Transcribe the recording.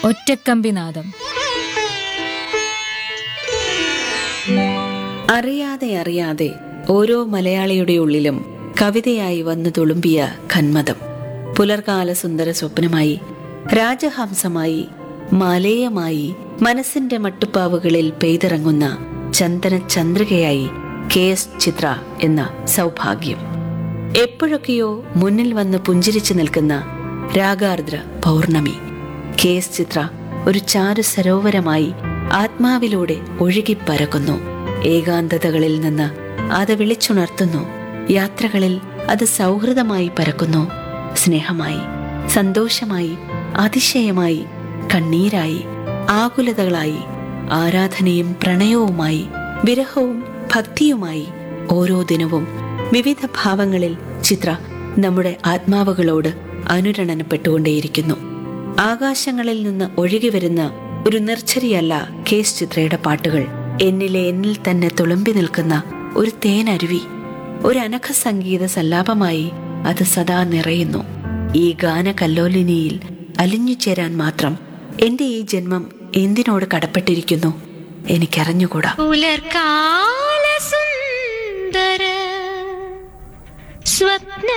ഒറ്റക്കമ്പിനാദം അറിയാതെ അറിയാതെ ഓരോ മലയാളിയുടെ ഉള്ളിലും കവിതയായി വന്നു തുളുമ്പിയ കന്മതം പുലർകാല സുന്ദര സ്വപ്നമായി രാജഹംസമായി മാലേയമായി മനസ്സിന്റെ മട്ടുപ്പാവുകളിൽ പെയ്തിറങ്ങുന്ന ചന്ദന ചന്ദ്രികയായി കെ എസ് ചിത്ര എന്ന സൗഭാഗ്യം എപ്പോഴൊക്കെയോ മുന്നിൽ വന്ന് പുഞ്ചിരിച്ചു നിൽക്കുന്ന രാഗാർദ്ര പൗർണമി കെ എസ് ചിത്ര ഒരു ചാരു സരോവരമായി ആത്മാവിലൂടെ ഒഴുകിപ്പരക്കുന്നു ഏകാന്തതകളിൽ നിന്ന് അത് വിളിച്ചുണർത്തുന്നു യാത്രകളിൽ അത് സൗഹൃദമായി പരക്കുന്നു സ്നേഹമായി സന്തോഷമായി അതിശയമായി കണ്ണീരായി ആകുലതകളായി ആരാധനയും പ്രണയവുമായി വിരഹവും ഭക്തിയുമായി ഓരോ ദിനവും വിവിധ ഭാവങ്ങളിൽ ചിത്ര നമ്മുടെ ആത്മാവുകളോട് അനുരണനപ്പെട്ടുകൊണ്ടേയിരിക്കുന്നു ആകാശങ്ങളിൽ നിന്ന് ഒഴുകി വരുന്ന ഒരു നിർച്ചരിയല്ല കേസ് ചിത്രയുടെ പാട്ടുകൾ എന്നിലെ എന്നിൽ തന്നെ തുളുമ്പി നിൽക്കുന്ന ഒരു തേനരുവി ഒരു അനഘ സംഗീത സല്ലാപമായി അത് സദാ നിറയുന്നു ഈ ഗാന കല്ലോലിനിയിൽ അലിഞ്ഞു ചേരാൻ മാത്രം എന്റെ ഈ ജന്മം എന്തിനോട് കടപ്പെട്ടിരിക്കുന്നു എനിക്കറിഞ്ഞുകൂടാ പുലർകാല സുന്ദര സ്വപ്ന